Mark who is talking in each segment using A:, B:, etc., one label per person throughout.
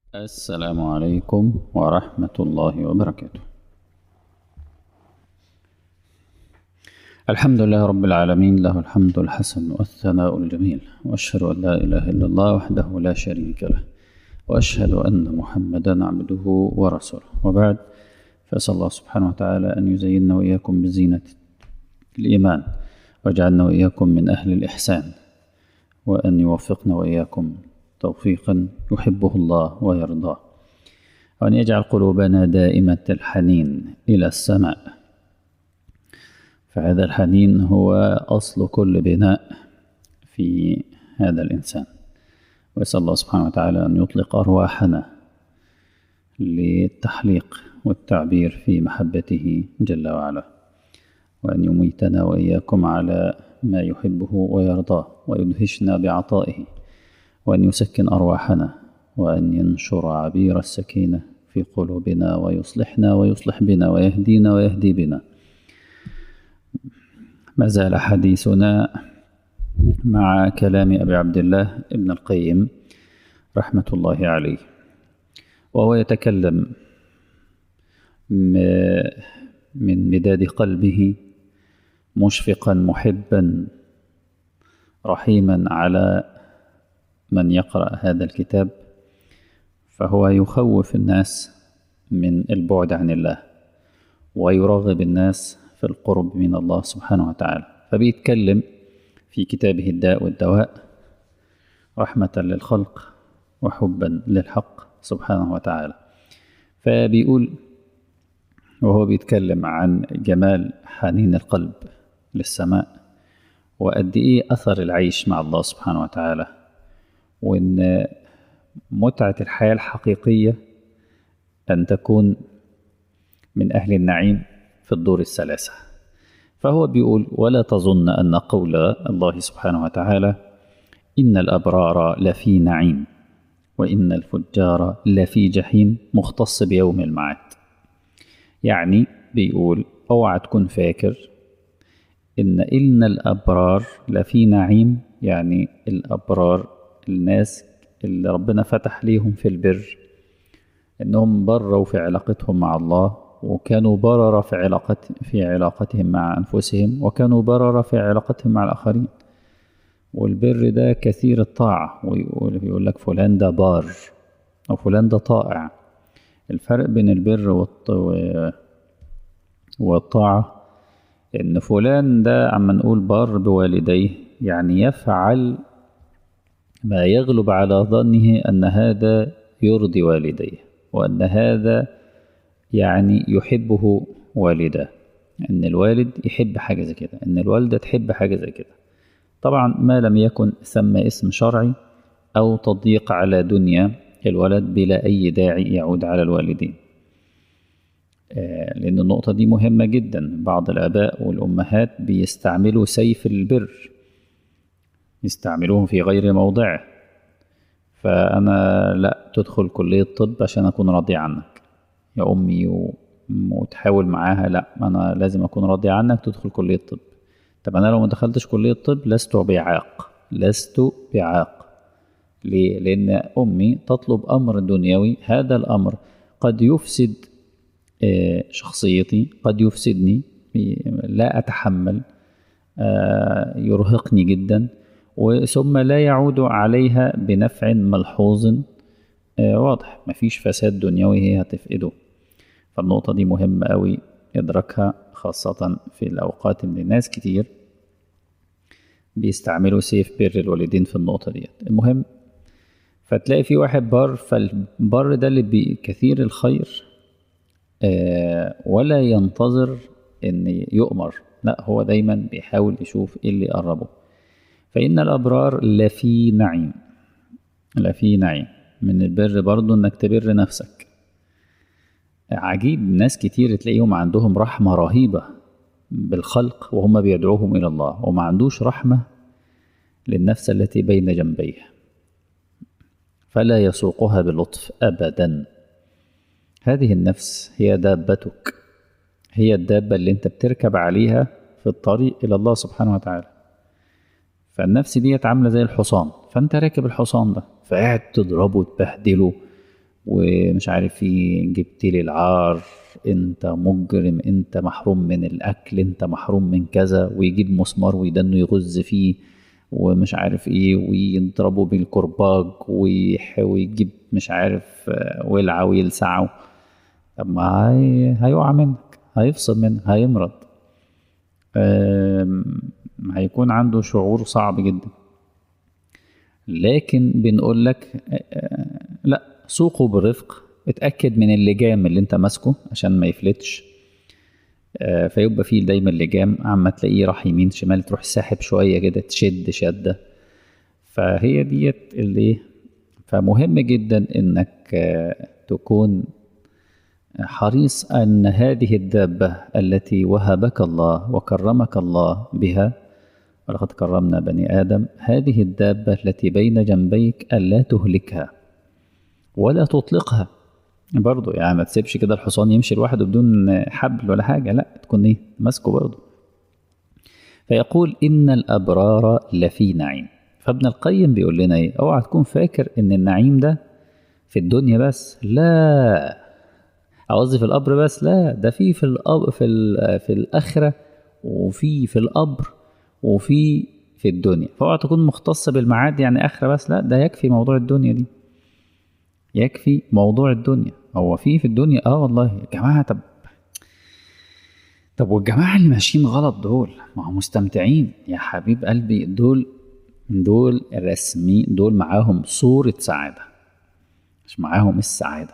A: السلام عليكم ورحمة الله وبركاته الحمد لله رب العالمين له الحمد الحسن والثناء الجميل وأشهد أن لا إله إلا الله وحده لا شريك له وأشهد أن محمدا عبده ورسوله وبعد فأسأل الله سبحانه وتعالى أن يزيننا وإياكم بزينة الإيمان واجعلنا وإياكم من أهل الإحسان وأن يوفقنا وإياكم توفيقا يحبه الله ويرضاه وأن يجعل قلوبنا دائمة الحنين إلى السماء فهذا الحنين هو أصل كل بناء في هذا الإنسان وأسأل الله سبحانه وتعالى أن يطلق أرواحنا للتحليق والتعبير في محبته جل وعلا وأن يميتنا وإياكم على ما يحبه ويرضاه ويدهشنا بعطائه وأن يسكن أرواحنا وأن ينشر عبير السكينة في قلوبنا ويصلحنا ويصلح بنا ويهدينا ويهدي بنا ما زال حديثنا مع كلام أبي عبد الله ابن القيم رحمة الله عليه وهو يتكلم من مداد قلبه مشفقا محبا رحيما على من يقرأ هذا الكتاب فهو يخوف الناس من البعد عن الله ويرغب الناس في القرب من الله سبحانه وتعالى فبيتكلم في كتابه الداء والدواء رحمة للخلق وحبا للحق سبحانه وتعالى فبيقول وهو بيتكلم عن جمال حنين القلب للسماء وقد ايه اثر العيش مع الله سبحانه وتعالى وان متعه الحياه الحقيقيه ان تكون من اهل النعيم في الدور الثلاثه فهو بيقول ولا تظن ان قول الله سبحانه وتعالى ان الابرار لفي نعيم وان الفجار لفي جحيم مختص بيوم المعاد يعني بيقول اوعى تكون فاكر ان ان الابرار لفي نعيم يعني الابرار الناس اللي ربنا فتح ليهم في البر انهم بروا في علاقتهم مع الله وكانوا بررة في علاقة في علاقتهم مع انفسهم وكانوا بررة في علاقتهم مع الاخرين والبر ده كثير الطاعة ويقول لك فلان ده بار او فلان ده طائع الفرق بين البر والطاعة إن فلان ده عم نقول بار بوالديه يعني يفعل ما يغلب على ظنه أن هذا يرضي والديه وأن هذا يعني يحبه والده إن الوالد يحب حاجة زي كده إن الوالدة تحب حاجة زي كده طبعا ما لم يكن ثم اسم شرعي أو تضييق على دنيا الولد بلا أي داعي يعود على الوالدين لأن النقطة دي مهمة جدا بعض الآباء والأمهات بيستعملوا سيف البر يستعملوه في غير موضعه فأنا لا تدخل كلية طب عشان أكون راضي عنك يا أمي وتحاول معاها لا أنا لازم أكون راضي عنك تدخل كلية طب طب أنا لو ما دخلتش كلية طب لست بعاق لست بعاق ليه؟ لأن أمي تطلب أمر دنيوي هذا الأمر قد يفسد شخصيتي قد يفسدني لا أتحمل يرهقني جدا ثم لا يعود عليها بنفع ملحوظ واضح مفيش فساد دنيوي هي هتفقده فالنقطة دي مهمة أوي إدراكها خاصة في الأوقات اللي ناس كتير بيستعملوا سيف بر الوالدين في النقطة ديت المهم فتلاقي في واحد بار فالبر ده اللي بكثير الخير آه ولا ينتظر ان يؤمر لا هو دايما بيحاول يشوف ايه اللي يقربه فان الابرار لفي نعيم لفي نعيم من البر برضو انك تبر نفسك عجيب ناس كتير تلاقيهم عندهم رحمة رهيبة بالخلق وهم بيدعوهم إلى الله وما عندوش رحمة للنفس التي بين جنبيه فلا يسوقها بلطف أبدا هذه النفس هي دابتك هي الدابة اللي انت بتركب عليها في الطريق إلى الله سبحانه وتعالى فالنفس ديت عاملة زي الحصان فانت راكب الحصان ده فقاعد تضربه وتبهدله ومش عارف ايه جبت لي العار انت مجرم انت محروم من الاكل انت محروم من كذا ويجيب مسمار ويدنه يغز فيه ومش عارف ايه ويضربه بالكرباج ويح- ويجيب مش عارف آه، ولعه ويلسعه طب ما هي... هيقع منك هيفصل منك هيمرض آم، هيكون عنده شعور صعب جدا لكن بنقول لك آه، لا سوقه برفق اتأكد من اللجام اللي انت ماسكه عشان ما يفلتش آه، فيبقى فيه دايما لجام عما تلاقيه راح يمين شمال تروح ساحب شوية كده تشد شدة فهي ديت اللي فمهم جدا انك آه، تكون حريص أن هذه الدابة التي وهبك الله وكرمك الله بها ولقد كرمنا بني آدم هذه الدابة التي بين جنبيك ألا تهلكها ولا تطلقها برضو يعني ما تسيبش كده الحصان يمشي لوحده بدون حبل ولا حاجة لا تكون ايه ماسكه برضو فيقول إن الأبرار لفي نعيم فابن القيم بيقول لنا ايه اوعى تكون فاكر ان النعيم ده في الدنيا بس لا قصدي في القبر بس لا ده في في الأب في ال- في الاخره وفي في القبر وفي في الدنيا فاوعى تكون مختص بالمعاد يعني اخره بس لا ده يكفي موضوع الدنيا دي يكفي موضوع الدنيا هو في في الدنيا اه والله يا جماعه طب طب والجماعه اللي ماشيين غلط دول ما هم مستمتعين يا حبيب قلبي دول دول رسمي دول معاهم صوره سعاده مش معاهم السعاده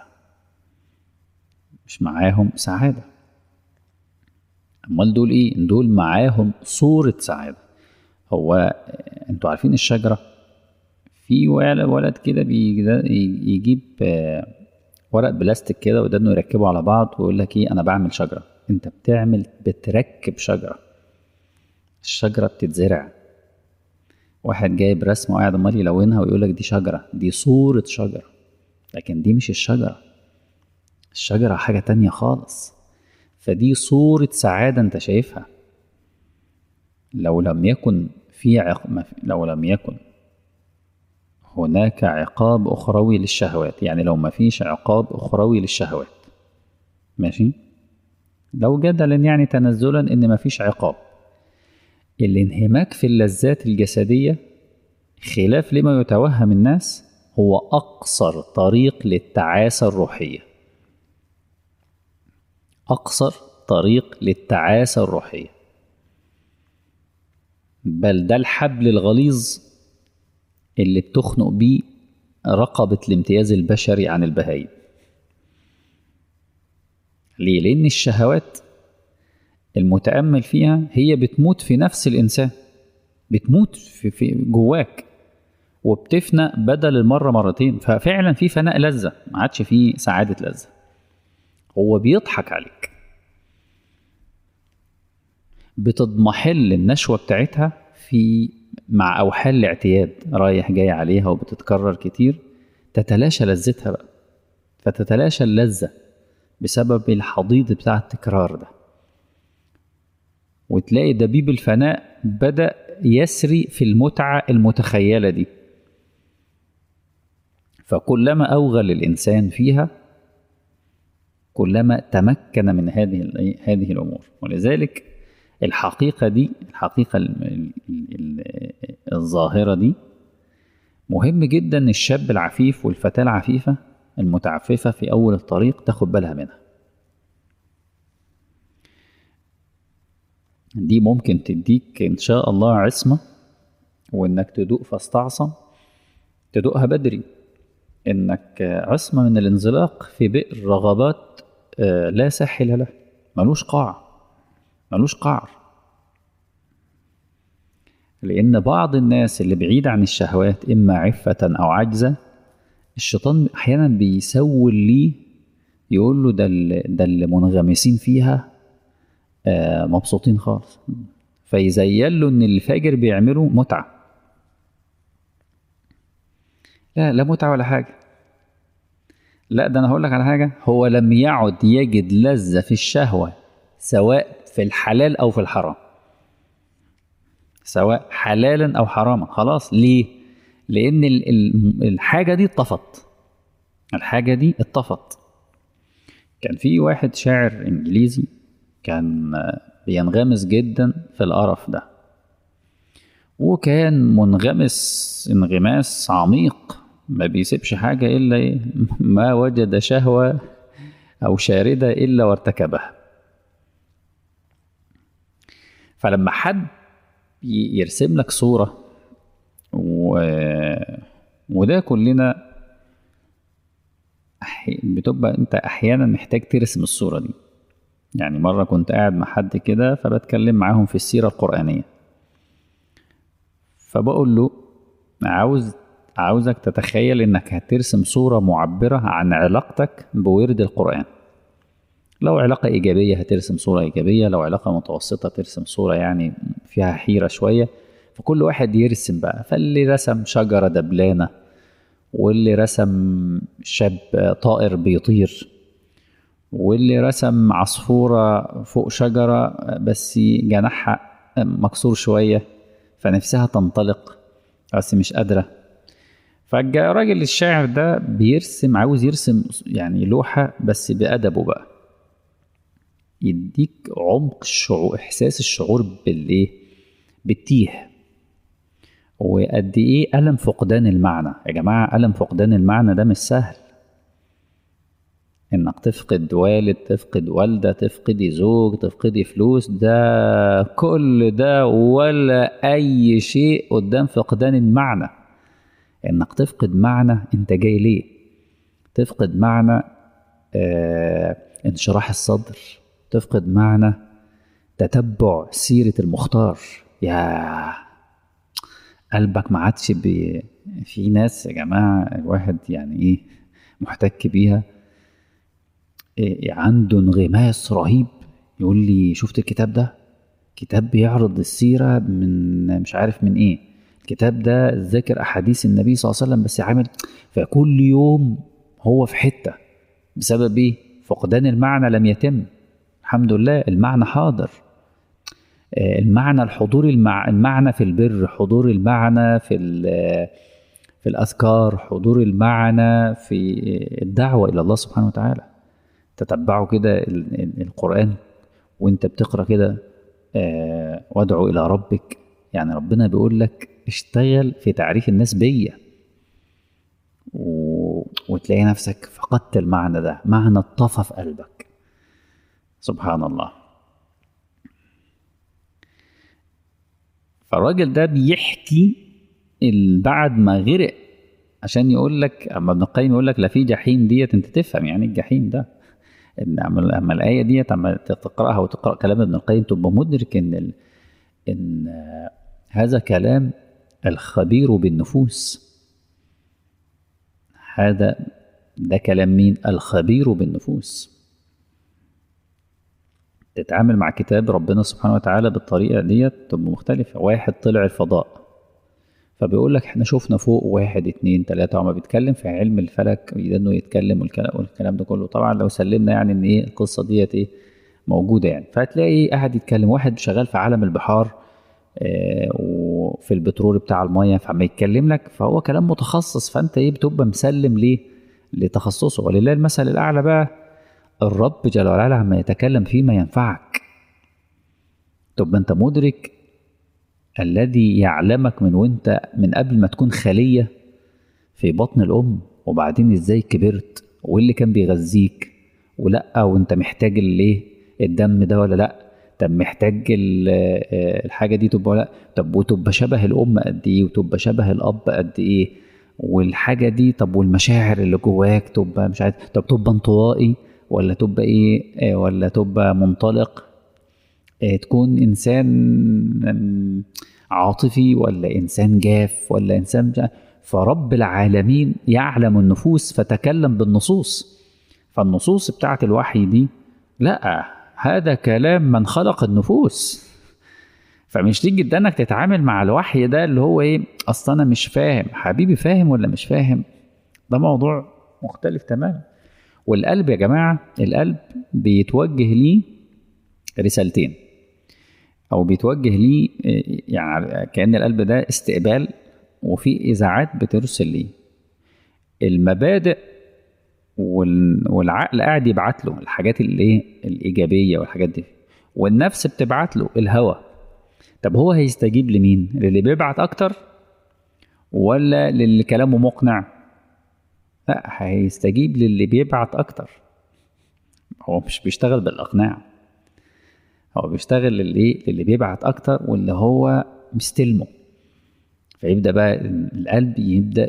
A: مش معاهم سعادة أمال دول إيه؟ دول معاهم صورة سعادة هو أنتوا عارفين الشجرة في ول- ولد كده بيجي- يجيب آه، ورق بلاستيك كده ودانه يركبه على بعض ويقول لك إيه أنا بعمل شجرة أنت بتعمل بتركب شجرة الشجرة بتتزرع واحد جايب رسمة وقاعد عمال يلونها ويقول لك دي شجرة دي صورة شجرة لكن دي مش الشجرة الشجرة حاجة تانية خالص فدي صورة سعادة انت شايفها لو لم يكن في عق... ما في- لو لم يكن هناك عقاب أخروي للشهوات يعني لو ما فيش عقاب أخروي للشهوات ماشي لو جدلا يعني تنزلا إن ما فيش عقاب الانهماك في اللذات الجسدية خلاف لما يتوهم الناس هو أقصر طريق للتعاسة الروحية أقصر طريق للتعاسة الروحية بل ده الحبل الغليظ اللي بتخنق بيه رقبة الامتياز البشري عن البهايم ليه؟ لأن الشهوات المتأمل فيها هي بتموت في نفس الإنسان بتموت في, في جواك وبتفنى بدل المرة مرتين ففعلا في فناء لذة ما عادش في سعادة لذة هو بيضحك عليك بتضمحل النشوة بتاعتها في مع أوحال الاعتياد رايح جاي عليها وبتتكرر كتير تتلاشى لذتها بقى فتتلاشى اللذة بسبب الحضيض بتاع التكرار ده وتلاقي دبيب الفناء بدأ يسري في المتعة المتخيلة دي فكلما أوغل الإنسان فيها كلما تمكن من هذه ال- هذه الامور ولذلك الحقيقه دي الحقيقه ال- ال- ال- الظاهره دي مهم جدا الشاب العفيف والفتاه العفيفه المتعففه في اول الطريق تاخد بالها منها دي ممكن تديك ان شاء الله عصمه وانك تدوق فاستعصم تدوقها بدري انك عصمه من الانزلاق في بئر رغبات آه، لا ساحل له ملوش قاع ملوش قعر لان بعض الناس اللي بعيد عن الشهوات اما عفه او عجزه الشيطان احيانا بيسول ليه يقول له ده اللي, ده اللي منغمسين فيها آه، مبسوطين خالص فيزين له ان الفاجر بيعمله متعه لا لا متعه ولا حاجه لا ده انا هقول لك على حاجه هو لم يعد يجد لذه في الشهوه سواء في الحلال او في الحرام سواء حلالا او حراما خلاص ليه لان ال- ال- الحاجه دي اتطفت الحاجة دي اتطفت كان في واحد شاعر إنجليزي كان بينغمس جدا في القرف ده وكان منغمس انغماس عميق ما بيسيبش حاجة إلا إيه؟ ما وجد شهوة أو شاردة إلا وارتكبها فلما حد يرسم لك صورة و... وده كلنا أحي... بتبقى انت احيانا محتاج ترسم الصورة دي يعني مرة كنت قاعد مع حد كده فبتكلم معاهم في السيرة القرآنية فبقول له عاوز عاوزك تتخيل انك هترسم صورة معبرة عن علاقتك بورد القرآن لو علاقة إيجابية هترسم صورة إيجابية لو علاقة متوسطة ترسم صورة يعني فيها حيرة شوية فكل واحد يرسم بقى فاللي رسم شجرة دبلانة واللي رسم شاب طائر بيطير واللي رسم عصفورة فوق شجرة بس جناحها مكسور شوية فنفسها تنطلق بس مش قادرة فالراجل الشاعر ده بيرسم عاوز يرسم يعني لوحة بس بأدبه بقى يديك عمق الشعور إحساس الشعور بالإيه بالتيه وقد ايه ألم فقدان المعنى يا جماعة ألم فقدان المعنى ده مش سهل انك تفقد والد تفقد والدة تفقدي زوج تفقدي فلوس ده كل ده ولا أي شيء قدام فقدان المعنى انك تفقد معنى انت جاي ليه تفقد معنى آه انشراح الصدر تفقد معنى تتبع سيرة المختار يا قلبك ما عادش بي... في ناس يا جماعة الواحد يعني ايه محتك بيها إيه عنده انغماس رهيب يقول لي شفت الكتاب ده كتاب بيعرض السيرة من مش عارف من ايه الكتاب ده ذاكر احاديث النبي صلى الله عليه وسلم بس عامل فكل يوم هو في حتة بسبب ايه فقدان المعنى لم يتم الحمد لله المعنى حاضر المعنى الحضور المع... المعنى في البر حضور المعنى في في الأذكار حضور المعنى في الدعوة إلى الله سبحانه وتعالى تتبعوا كده القرآن وانت بتقرأ كده وادعو إلى ربك يعني ربنا بيقول لك اشتغل في تعريف الناس بيا و... وتلاقي نفسك فقدت المعنى ده معنى اتطفى في قلبك سبحان الله فالراجل ده بيحكي بعد ما غرق عشان يقول لك اما ابن القيم يقول لك لا في جحيم ديت انت تفهم يعني الجحيم ده ان اما اما الايه ديت اما تقراها وتقرا كلام ابن القيم تبقى مدرك ان ال... ان هذا كلام الخبير بالنفوس هذا ده كلام مين الخبير بالنفوس تتعامل مع كتاب ربنا سبحانه وتعالى بالطريقة ديت تبقى مختلفة واحد طلع الفضاء فبيقول لك احنا شفنا فوق واحد اتنين تلاتة وما بيتكلم في علم الفلك انه يتكلم والكلام, والكلام ده كله طبعا لو سلمنا يعني ان ايه القصة ديت ايه موجودة يعني فهتلاقي قاعد يتكلم واحد شغال في عالم البحار اه وفي البترول بتاع المية فعما يتكلم لك فهو كلام متخصص فانت ايه بتبقى مسلم ليه لتخصصه ولله المثل الاعلى بقى الرب جل وعلا عما يتكلم فيما ينفعك تبقى انت مدرك الذي يعلمك من وانت من قبل ما تكون خلية في بطن الأم وبعدين ازاي كبرت واللي كان بيغذيك ولا وانت محتاج الايه الدم ده ولا لا طب محتاج الحاجة دي تبقى لا طب وتبقى شبه الأم قد ايه وتبقى شبه الأب قد ايه والحاجة دي طب والمشاعر اللي جواك تبقى مش عارف طب تبقى انطوائي ولا تبقى ايه ولا تبقى منطلق إيه تكون انسان عاطفي ولا انسان جاف ولا انسان مش فرب العالمين يعلم النفوس فتكلم بالنصوص فالنصوص بتاعت الوحي دي لا هذا كلام من خلق النفوس فمش تيجي انك تتعامل مع الوحي ده اللي هو ايه اصل انا مش فاهم حبيبي فاهم ولا مش فاهم ده موضوع مختلف تماما والقلب يا جماعة القلب بيتوجه ليه رسالتين أو بيتوجه ليه يعني كأن القلب ده استقبال وفي إذاعات بترسل ليه المبادئ وال- والعقل قاعد يبعت له الحاجات الايه الايجابيه والحاجات دي والنفس بتبعت له الهوى طب هو هيستجيب لمين للي بيبعت اكتر ولا للي كلامه مقنع لا هيستجيب للي بيبعت اكتر هو مش بيشتغل بالاقناع هو بيشتغل للي للي بيبعت اكتر واللي هو مستلمه فيبدا بقى القلب يبدا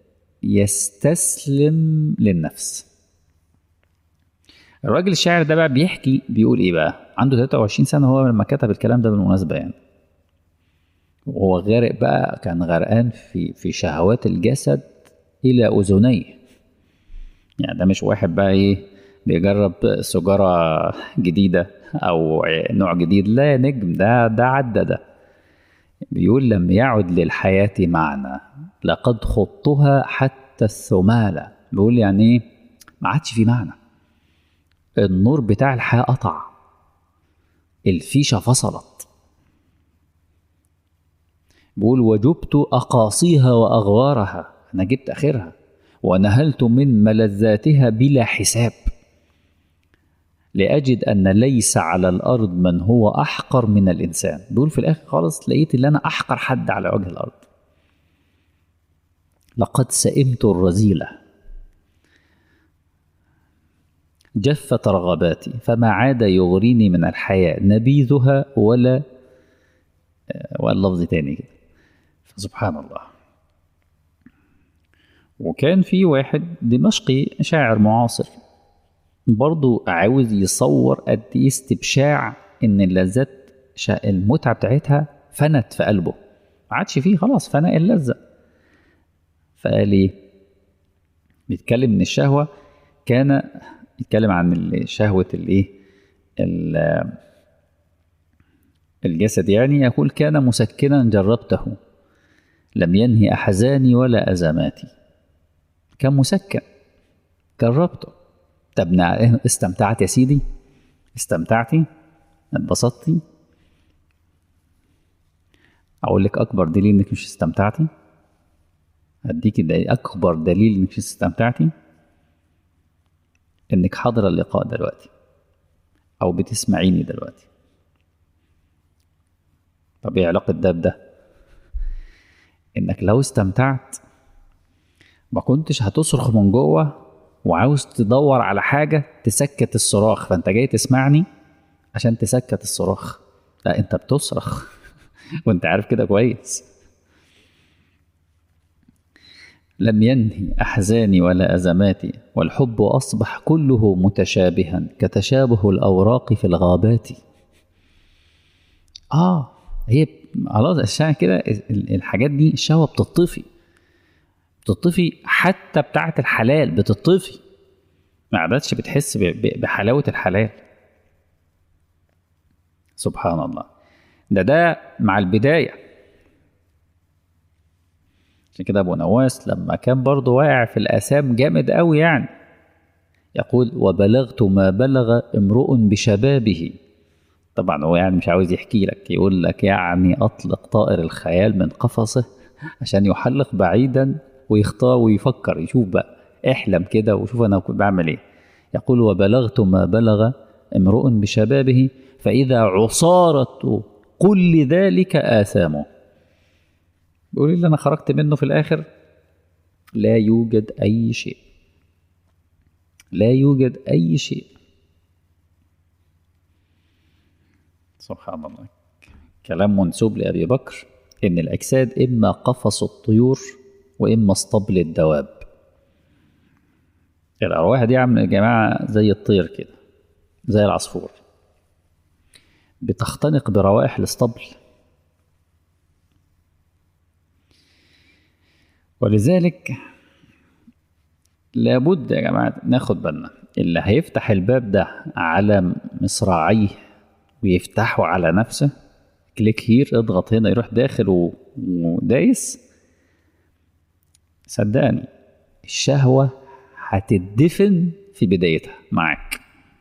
A: يستسلم للنفس الراجل الشاعر ده بقى بيحكي بيقول ايه بقى عنده 23 سنه هو لما كتب الكلام ده بالمناسبه يعني وهو غارق بقى كان غرقان في في شهوات الجسد الى اذنيه يعني ده مش واحد بقى ايه بيجرب سجارة جديدة أو نوع جديد لا يا نجم ده ده عدى ده بيقول لم يعد للحياة معنى لقد خضتها حتى الثمالة بيقول يعني ايه ما عادش في معنى النور بتاع الحياة قطع الفيشة فصلت بيقول وجبت أقاصيها وأغوارها أنا جبت آخرها ونهلت من ملذاتها بلا حساب لأجد أن ليس على الأرض من هو أحقر من الإنسان بيقول في الآخر خالص لقيت اللي أنا أحقر حد على وجه الأرض لقد سئمت الرذيلة جفت رغباتي فما عاد يغريني من الحياة نبيذها ولا ولا لفظ تاني كده فسبحان الله وكان في واحد دمشقي شاعر معاصر برضو عاوز يصور قد ايه استبشاع ان اللذات المتعه بتاعتها فنت في قلبه ما عادش فيه خلاص فناء اللذه فقال ايه بيتكلم ان الشهوه كان يتكلم عن شهوه الايه الجسد يعني يقول كان مسكنا جربته لم ينهي احزاني ولا ازماتي كان مسكن جربته طب استمتعت يا سيدي استمتعتي اتبسطتي اقول لك اكبر دليل انك مش استمتعتي اديكي دليل اكبر دليل انك مش استمتعتي انك حاضره اللقاء دلوقتي او بتسمعيني دلوقتي طب ايه علاقه ده بده انك لو استمتعت ما كنتش هتصرخ من جوه وعاوز تدور على حاجة تسكت الصراخ فانت جاي تسمعني عشان تسكت الصراخ لا انت بتصرخ وانت عارف كده كويس لم ينهي أحزاني ولا أزماتي والحب أصبح كله متشابها كتشابه الأوراق في الغابات آه هي خلاص الشعر كده الحاجات دي الشهوة بتطفي بتطفي حتى بتاعة الحلال بتطفي ما عادتش بتحس بحلاوة الحلال سبحان الله ده ده مع البداية عشان كده أبو نواس لما كان برضه واقع في الآثام جامد قوي يعني يقول وبلغت ما بلغ امرؤ بشبابه طبعا هو يعني مش عاوز يحكي لك يقول لك يعني أطلق طائر الخيال من قفصه عشان يحلق بعيدا ويختار ويفكر يشوف بقى احلم كده وشوف انا كنت بعمل ايه يقول وبلغت ما بلغ امرؤ بشبابه فاذا عصارة كل ذلك آثامه بيقول اللي انا خرجت منه في الاخر لا يوجد اي شيء لا يوجد اي شيء سبحان الله كلام منسوب لابي بكر ان الاجساد اما قفص الطيور واما اسطبل الدواب الارواح دي عامله يا جماعه زي الطير كده زي العصفور بتختنق بروائح الاسطبل ولذلك لابد يا جماعه ناخد بالنا اللي هيفتح الباب ده على مصراعيه ويفتحه على نفسه كليك هير اضغط هنا يروح داخل ودايس صدقني الشهوة هتدفن في بدايتها معاك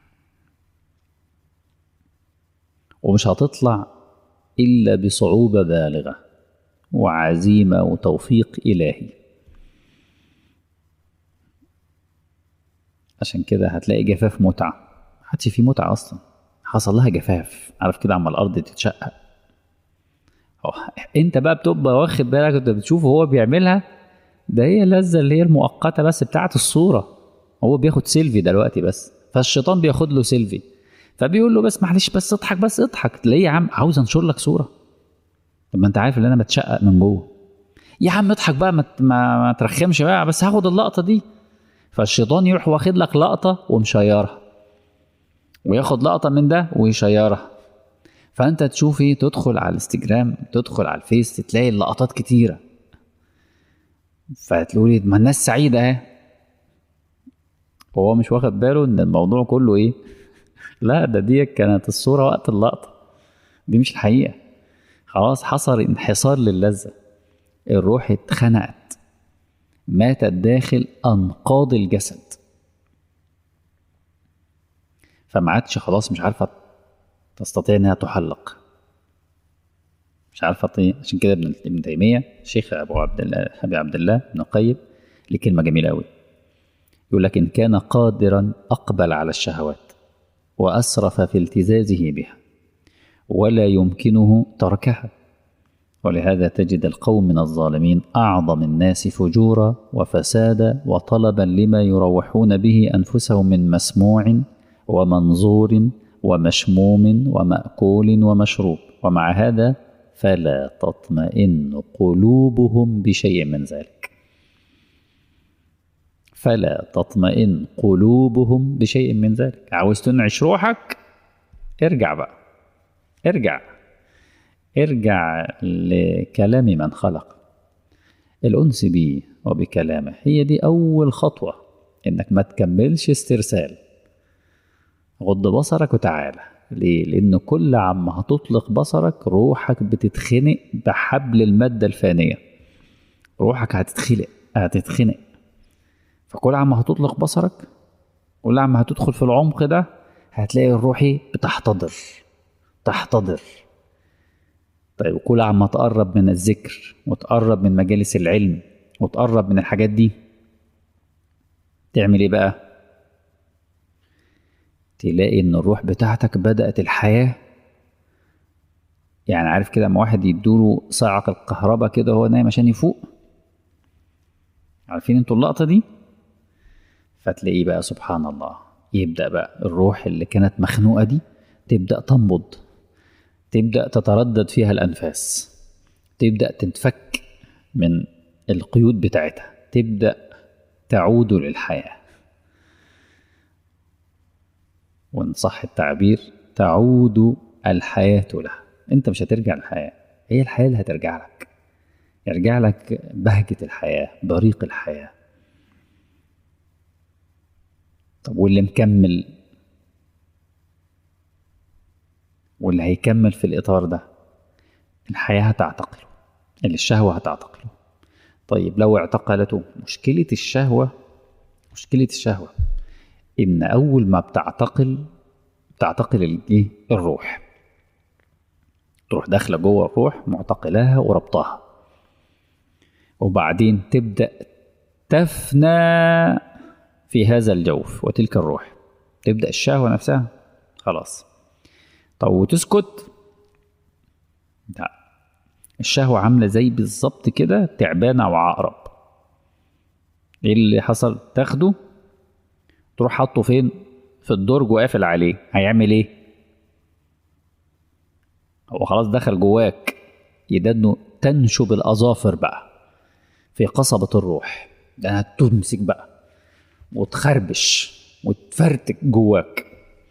A: ومش هتطلع إلا بصعوبة بالغة وعزيمة وتوفيق إلهي عشان كده هتلاقي جفاف متعة محدش فيه متعة أصلا حصل لها جفاف عارف كده عما الأرض تتشقق هو انت بقى بتبقى واخد بالك انت بتشوفه هو بيعملها ده هي اللذة اللي هي المؤقتة بس بتاعت الصورة هو بياخد سيلفي دلوقتي بس فالشيطان بياخد له سيلفي فبيقول له بس معلش بس اضحك بس اضحك ليه يا عم عاوز انشر لك صورة طب ما انت عارف ان انا بتشقق من جوه يا عم اضحك بقى ما, ما, ما ترخمش بقى بس هاخد اللقطة دي فالشيطان يروح واخد لك لقطة ومشيرها وياخد لقطة من ده ويشيرها فانت تشوف ايه تدخل على الانستجرام تدخل على الفيس تلاقي اللقطات كتيرة فتقولي ما الناس سعيدة اهي وهو مش واخد باله ان الموضوع كله ايه لا ده دي كانت الصورة وقت اللقطة دي مش الحقيقة خلاص حصل انحصار للذة الروح اتخنقت ماتت داخل أنقاض الجسد فما عادش خلاص مش عارفة تستطيع إنها تحلق مش عارفة طي... عشان كده ابن ابن تيمية الشيخ أبو عبد الله أبي عبد الله ابن القيم ليه كلمة جميلة أوي يقول لك إن كان قادرا أقبل على الشهوات وأسرف في التزازه بها ولا يمكنه تركها ولهذا تجد القوم من الظالمين أعظم الناس فجورا وفسادا وطلبا لما يروحون به أنفسهم من مسموع ومنظور ومشموم ومأكول ومشروب ومع هذا فلا تطمئن قلوبهم بشيء من ذلك فلا تطمئن قلوبهم بشيء من ذلك عاوز تنعش روحك ارجع بقى ارجع ارجع لكلام من خلق الأنس بيه وبكلامه هي دي أول خطوة إنك ما تكملش استرسال غض بصرك وتعالى ليه؟ لأن كل عما هتطلق بصرك روحك بتتخنق بحبل المادة الفانية روحك هتتخلق هتتخنق فكل عما هتطلق بصرك كل عما هتدخل في العمق ده هتلاقي الروحي بتحتضر تحتضر طيب كل عما تقرب من الذكر وتقرب من مجالس العلم وتقرب من الحاجات دي تعمل ايه بقى تلاقي ان الروح بتاعتك بدأت الحياة يعني عارف كده اما واحد يدوله صاعق الكهرباء كده وهو نايم عشان يفوق عارفين انتوا اللقطة دي فتلاقيه بقى سبحان الله يبدأ بقى الروح اللي كانت مخنوقة دي تبدأ تنبض تبدأ تتردد فيها الأنفاس تبدأ تنفك من القيود بتاعتها تبدأ تعود للحياة وإن صح التعبير تعود الحياة لها أنت مش هترجع للحياة هي الحياة اللي هترجع لك يرجع لك بهجة الحياة بريق الحياة طب واللي مكمل واللي هيكمل في الإطار ده الحياة هتعتقله اللي الشهوة هتعتقله طيب لو اعتقلته مشكلة الشهوة مشكلة الشهوة إن أول ما بتعتقل بتعتقل الإيه؟ الروح تروح داخلة جوه الروح معتقلاها وربطها وبعدين تبدأ تفنى في هذا الجوف وتلك الروح تبدأ الشهوة نفسها خلاص طب وتسكت لا الشهوة عاملة زي بالظبط كده تعبان أو عقرب ايه اللي حصل تاخده تروح حاطه فين في الدرج وقافل عليه هيعمل ايه هو خلاص دخل جواك يبقى انه تنشب الاظافر بقى في قصبة الروح ده تمسك بقى وتخربش وتفرتك جواك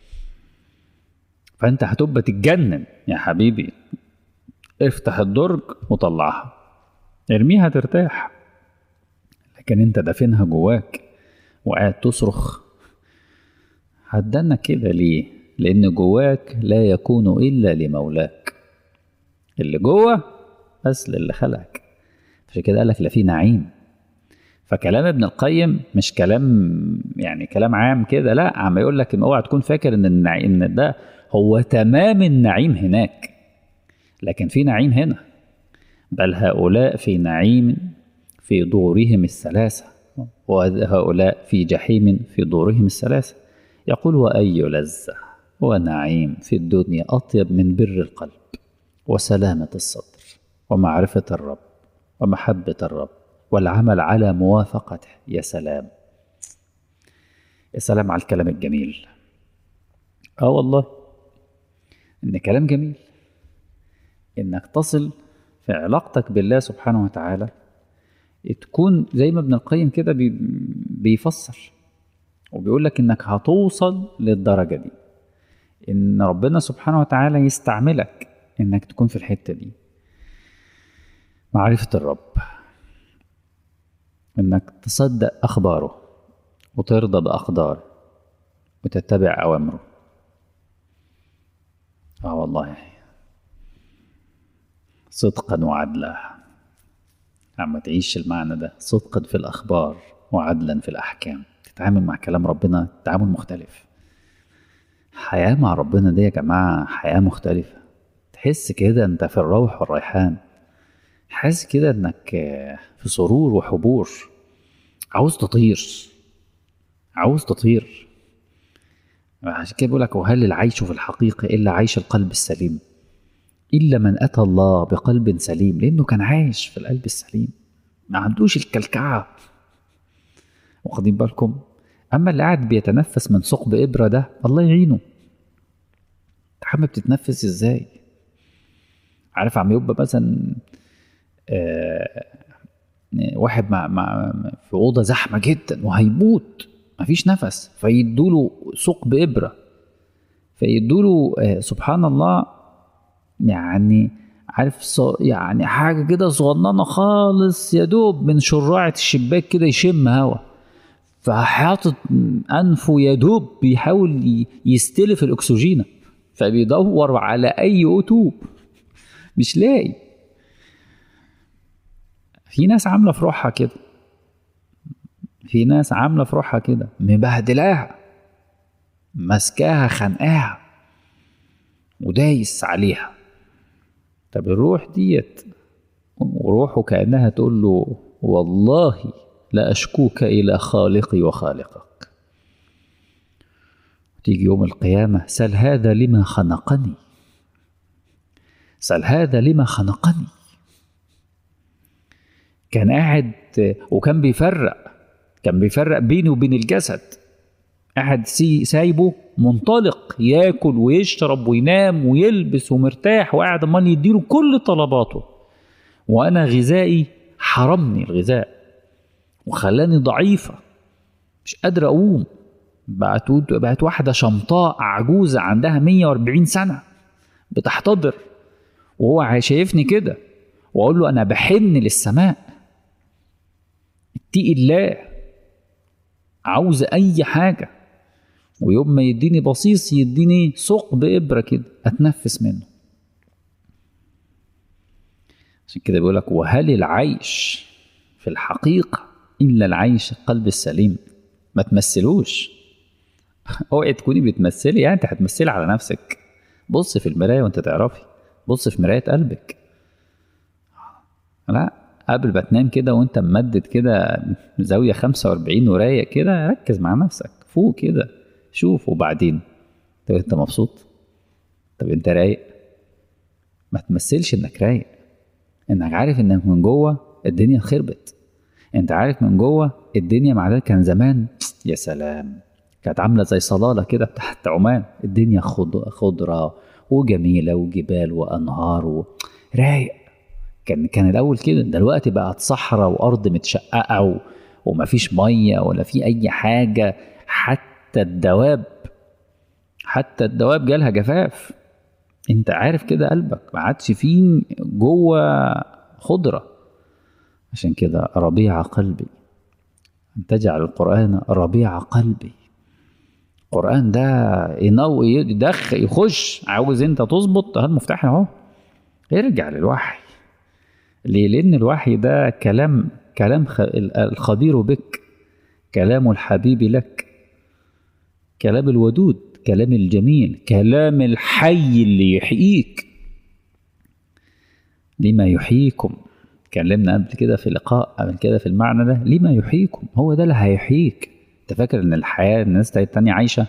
A: فانت هتبقى تتجنن يا حبيبي افتح الدرج وطلعها ارميها ترتاح لكن انت دافنها جواك وقاعد تصرخ هتدنك كده ليه لان جواك لا يكون الا لمولاك اللي جوه بس للي خلقك عشان كده قالك لا في نعيم فكلام ابن القيم مش كلام يعني كلام عام كده لا عم يقول لك اوعى تكون فاكر ان النعيم ان ده هو تمام النعيم هناك لكن في نعيم هنا بل هؤلاء في نعيم في دورهم الثلاثة وهؤلاء في جحيم في دورهم الثلاثة يقول وأي لذة ونعيم في الدنيا أطيب من بر القلب وسلامة الصدر ومعرفة الرب ومحبة الرب والعمل على موافقته يا سلام يا سلام على الكلام الجميل اه والله ان كلام جميل انك تصل في علاقتك بالله سبحانه وتعالى تكون زي ما ابن القيم كده بي بيفسر وبيقول لك انك هتوصل للدرجة دي ان ربنا سبحانه وتعالى يستعملك انك تكون في الحتة دي معرفة الرب انك تصدق اخباره وترضى باقداره وتتبع اوامره اه والله صدقا وعدلا عم تعيش المعنى ده صدقا في الأخبار وعدلا في الأحكام تتعامل مع كلام ربنا تعامل مختلف حياة مع ربنا دي يا جماعة حياة مختلفة تحس كده انت في الروح والريحان حاسس كده انك في سرور وحبور عاوز تطير عاوز تطير عشان كده بيقول لك وهل العيش في الحقيقة إلا عيش القلب السليم إلا من أتى الله بقلب سليم لأنه كان عايش في القلب السليم ما عندوش الكلكعة واخدين بالكم أما اللي قاعد بيتنفس من ثقب إبرة ده الله يعينه عم بتتنفس إزاي عارف عم يبقى مثلا آه واحد مع, مع في أوضة زحمة جدا وهيموت مفيش نفس فيدوله ثقب إبرة فيدوله آه سبحان الله يعني عارف يعني حاجة كده صغننة خالص يا دوب من شراعة الشباك كده يشم هوا فحاطط أنفه يا دوب بيحاول يستلف الأكسجين فبيدور على أي أتوب مش لاقي في ناس عاملة في روحها كده في ناس عاملة في روحها كده مبهدلاها ماسكاها خانقاها ودايس عليها طب الروح ديت وروحه كأنها تقول له والله لا أشكوك إلى خالقي وخالقك تيجي يوم القيامة سل هذا لما خنقني سل هذا لما خنقني كان قاعد وكان بيفرق كان بيفرق بيني وبين الجسد قاعد سايبه منطلق ياكل ويشرب وينام ويلبس ومرتاح وقاعد امال يديله كل طلباته وانا غذائي حرمني الغذاء وخلاني ضعيفة مش قادر أقوم بقت بقت واحدة شمطاء عجوزة عندها 140 سنة بتحتضر وهو شايفني كده وأقول له أنا بحن للسماء اتقي الله عاوز أي حاجة ويوم ما يديني بصيص يديني ثقب إبرة كده أتنفس منه عشان كده بيقول لك وهل العيش في الحقيقة إلا العيش القلب السليم ما تمثلوش اوعي تكوني بتمثلي يعني انت هتمثلي على نفسك بص في المراية وانت تعرفي بص في مراية قلبك لا قبل ما تنام كده وانت ممدد كده زاوية 45 ورايق كده ركز مع نفسك فوق كده شوف وبعدين طب انت مبسوط طب انت رايق ما تمثلش انك رايق انك عارف انك من جوه الدنيا خربت انت عارف من جوه الدنيا مع ذلك كان زمان يا سلام كانت عامله زي صلاله كده تحت عمان الدنيا خضره وجميله وجبال وانهار و... رايق كان كان الاول كده دلوقتي بقت صحراء وارض متشققه و... ومفيش ميه ولا في اي حاجه حتى الدواب حتى الدواب جالها جفاف انت عارف كده قلبك ما عادش فيه جوه خضره عشان كده ربيع قلبي أن تجعل القرآن ربيع قلبي القرآن ده ينو يدخ يخش عاوز انت تظبط هات مفتاح اهو ارجع للوحي ليه؟ لأن الوحي ده كلام كلام الخبير بك كلام الحبيب لك كلام الودود كلام الجميل كلام الحي اللي يحييك لما يحييكم اتكلمنا قبل كده في لقاء قبل كده في المعنى ده ليه ما يحييكم هو ده اللي هيحييك انت فاكر ان الحياه الناس التانية عايشه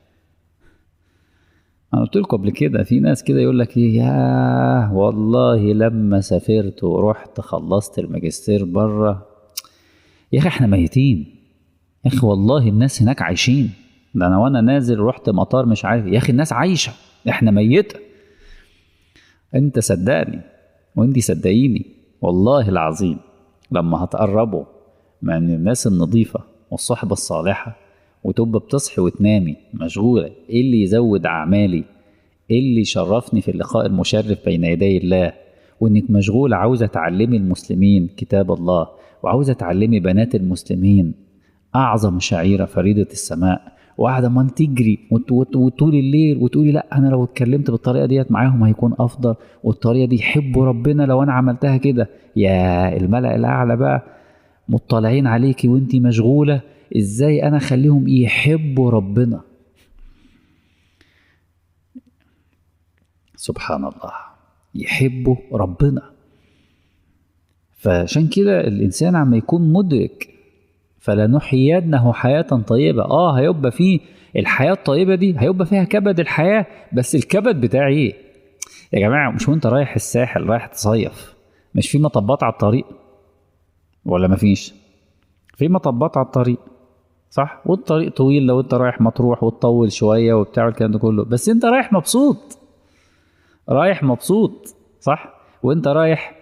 A: انا قلت لكم قبل كده في ناس كده يقول لك ايه يا والله لما سافرت ورحت خلصت الماجستير بره يا اخي احنا ميتين يا اخي والله الناس هناك عايشين ده انا وانا نازل رحت مطار مش عارف يا اخي الناس عايشه احنا ميته انت صدقني وانتي صدقيني والله العظيم لما هتقربوا من الناس النظيفه والصحبه الصالحه وتبقى بتصحي وتنامي مشغوله ايه اللي يزود اعمالي ايه اللي يشرفني في اللقاء المشرف بين يدي الله وانك مشغوله عاوزه تعلمي المسلمين كتاب الله وعاوزه تعلمي بنات المسلمين اعظم شعيره فريده السماء وقاعده ما تجري وطول الليل وتقولي لا انا لو اتكلمت بالطريقه ديت معاهم هيكون افضل والطريقه دي يحبوا ربنا لو انا عملتها كده يا الملأ الاعلى بقى مطلعين عليكي وانتي مشغوله ازاي انا اخليهم يحبوا ربنا سبحان الله يحبوا ربنا فعشان كده الانسان عما يكون مدرك فلنحيينه حياة طيبة اه هيبقى فيه الحياة الطيبة دي هيبقى فيها كبد الحياة بس الكبد بتاعي ايه يا جماعة مش وانت رايح الساحل رايح تصيف مش في مطبات على الطريق ولا مفيش في مطبات على الطريق صح والطريق طويل لو انت رايح مطروح وتطول شويه وبتاع الكلام ده كله بس انت رايح مبسوط رايح مبسوط صح وانت رايح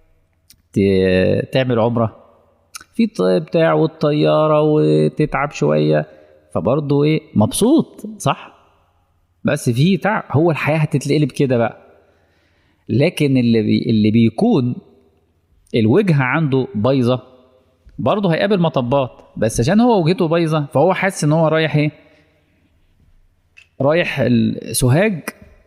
A: تعمل عمره في بتاع والطياره وتتعب شويه فبرضه ايه مبسوط صح بس في تعب هو الحياه هتتقلب كده بقى لكن اللي بي اللي بيكون الوجهه عنده بايظه برضه هيقابل مطبات بس عشان هو وجهته بايظه فهو حاسس ان هو رايح ايه رايح سوهاج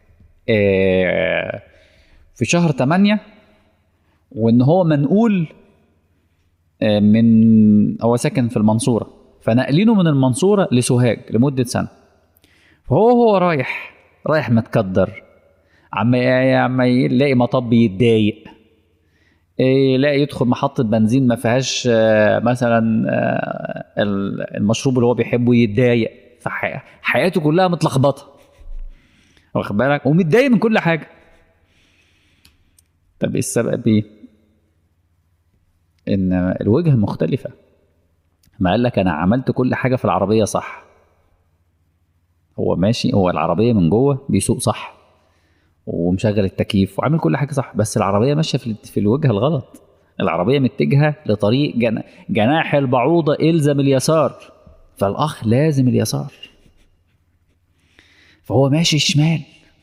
A: آه في شهر 8 وان هو منقول آه من هو ساكن في المنصوره فنقلينه من المنصوره لسوهاج لمده سنه فهو هو رايح رايح متكدر عما عما يلاقي مطب يتضايق يلاقي يدخل محطة بنزين ما فيهاش مثلا المشروب اللي هو بيحبه يتضايق فحياته كلها متلخبطة واخد بالك ومتضايق من كل حاجة طب ايه السبب ايه؟ ان الوجهة مختلفة ما قال لك انا عملت كل حاجة في العربية صح هو ماشي هو العربية من جوه بيسوق صح ومشغل التكييف وعامل كل حاجه صح بس العربيه ماشيه في, في الوجهه الغلط العربيه متجهه لطريق جنا جناح البعوضه الزم اليسار فالاخ لازم اليسار فهو ماشي شمال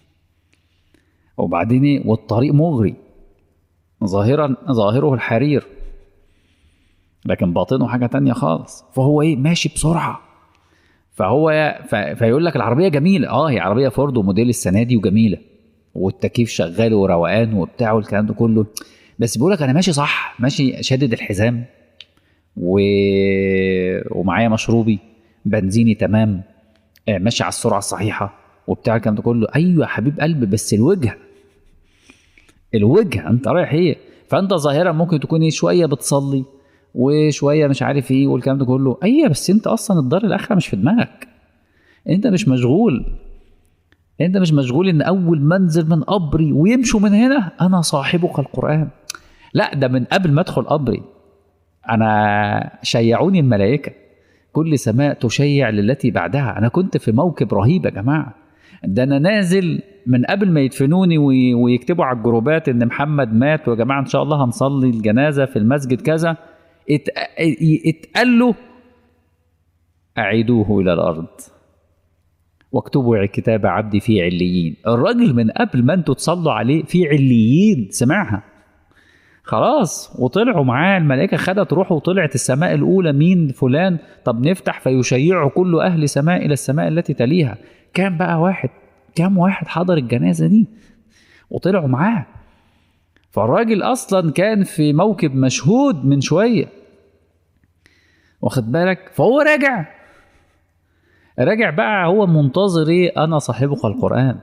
A: وبعدين ايه والطريق مغري ظاهرا ظاهره الحرير لكن باطنه حاجه تانية خالص فهو ايه ماشي بسرعه فهو ف... فيقول لك العربيه جميله اه هي عربيه فورد وموديل السنه دي وجميله والتكييف شغال وروقان وبتاع والكلام ده كله بس بيقول لك انا ماشي صح ماشي شادد الحزام و... ومعايا مشروبي بنزيني تمام ماشي على السرعه الصحيحه وبتاع الكلام ده كله ايوه يا حبيب قلبي بس الوجهه الوجهه انت رايح ايه فانت ظاهرا ممكن تكون ايه شويه بتصلي وشويه مش عارف ايه والكلام ده كله ايوه بس انت اصلا الدار الاخره مش في دماغك انت مش مشغول انت مش مشغول ان اول منزل من قبري ويمشوا من هنا انا صاحبك القران لا ده من قبل ما ادخل قبري انا شيعوني الملائكه كل سماء تشيع للتي بعدها انا كنت في موكب رهيب يا جماعه ده انا نازل من قبل ما يدفنوني ويكتبوا على الجروبات ان محمد مات ويا جماعه ان شاء الله هنصلي الجنازه في المسجد كذا اتقال له اعيدوه الى الارض واكتبوا كتاب عبدي في عليين الراجل من قبل ما انتوا تصلوا عليه في عليين سمعها خلاص وطلعوا معاه الملائكة خدت روحه وطلعت السماء الأولى مين فلان طب نفتح فيشيع كل أهل سماء إلى السماء التي تليها كام بقى واحد كام واحد حضر الجنازة دي وطلعوا معاه فالراجل أصلا كان في موكب مشهود من شوية واخد بالك فهو راجع راجع بقى هو منتظر ايه انا صاحبك القران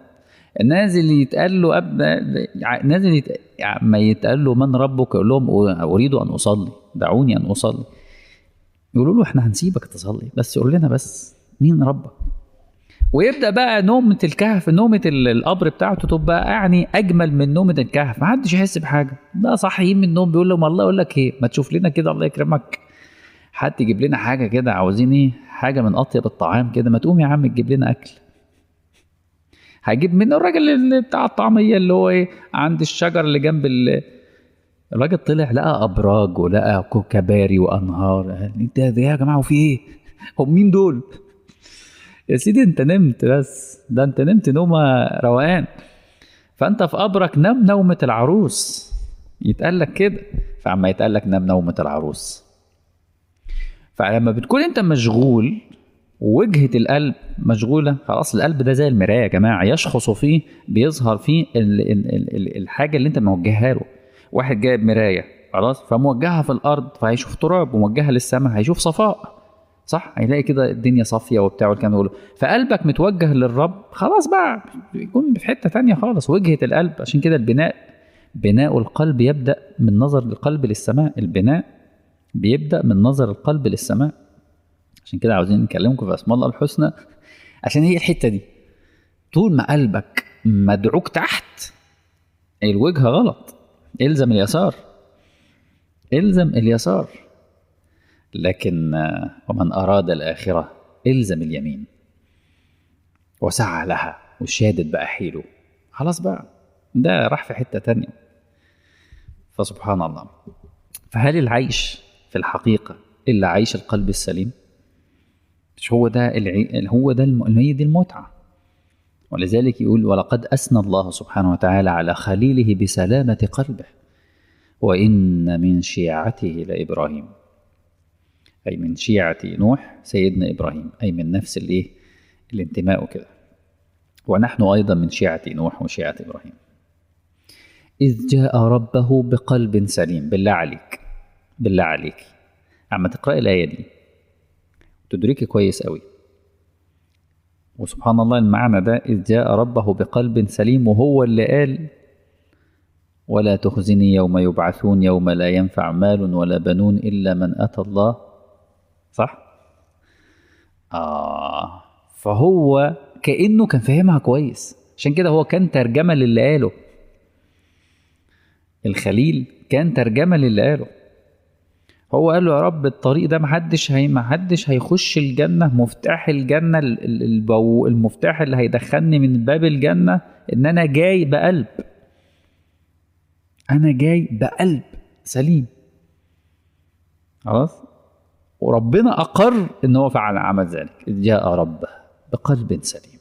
A: نازل يتقال له أب... نازل يت... ما يتقال له من ربك يقول لهم اريد ان اصلي دعوني ان اصلي يقولوا له احنا هنسيبك تصلي بس قول لنا بس مين ربك ويبدا بقى نومه الكهف نومه القبر بتاعته تبقى يعني اجمل من نومه الكهف ما حدش يحس بحاجه ده صاحيين من النوم بيقول لهم الله يقول لك ايه ما تشوف لنا كده الله يكرمك حد يجيب لنا حاجه كده عاوزين ايه حاجه من اطيب الطعام كده ما تقوم يا عم تجيب لنا اكل هجيب منه الراجل اللي بتاع الطعميه اللي هو ايه عند الشجر اللي جنب ال... الراجل طلع لقى ابراج ولقى كباري وانهار انت ده يا جماعه وفي ايه هم مين دول يا سيدي انت نمت بس ده انت نمت نومه روقان فانت في قبرك نام نومه العروس يتقال لك كده فعما يتقال لك نام نومه العروس فلما بتكون انت مشغول ووجهة القلب مشغولة خلاص القلب ده زي المراية يا جماعة يشخص فيه بيظهر فيه ال ال ال الحاجة اللي انت موجهها له واحد جايب مراية خلاص فموجهها في الأرض فهيشوف تراب وموجهها للسماء هيشوف صفاء صح هيلاقي كده الدنيا صافية وبتاع والكلام ده فقلبك متوجه للرب خلاص بقى يكون في حتة تانية خالص وجهة القلب عشان كده البناء بناء القلب يبدأ من نظر القلب للسماء البناء بيبدأ من نظر القلب للسماء عشان كده عاوزين نكلمكم في اسماء الله الحسنى عشان هي الحته دي طول ما قلبك مدعوك تحت الوجهه غلط الزم اليسار الزم اليسار لكن ومن اراد الاخره الزم اليمين وسعى لها وشادد بقى حيله خلاص بقى ده راح في حته تانية فسبحان الله فهل العيش في الحقيقه الا عيش القلب السليم مش هو ده العي... هو ده الم... هي دي المتعة ولذلك يقول ولقد أثنى الله سبحانه وتعالى على خليله بسلامة قلبه وإن من شيعته لإبراهيم أي من شيعة نوح سيدنا إبراهيم أي من نفس الإيه الانتماء كده ونحن أيضا من شيعة نوح وشيعة إبراهيم إذ جاء ربه بقلب سليم بالله عليك بالله عليك عم تقرأ الآية دي تدركي كويس قوي وسبحان الله المعنى ده إذ جاء ربه بقلب سليم وهو اللي قال ولا تخزني يوم يبعثون يوم لا ينفع مال ولا بنون إلا من أتى الله صح؟ آه فهو كأنه كان فاهمها كويس عشان كده هو كان ترجمة للي قاله الخليل كان ترجمة للي قاله هو قال له يا رب الطريق ده محدش هي محدش هيخش الجنة مفتاح الجنة البو المفتاح اللي هيدخلني من باب الجنة إن أنا جاي بقلب أنا جاي بقلب سليم خلاص وربنا أقر إن هو فعل عمل ذلك إذ جاء ربه بقلب سليم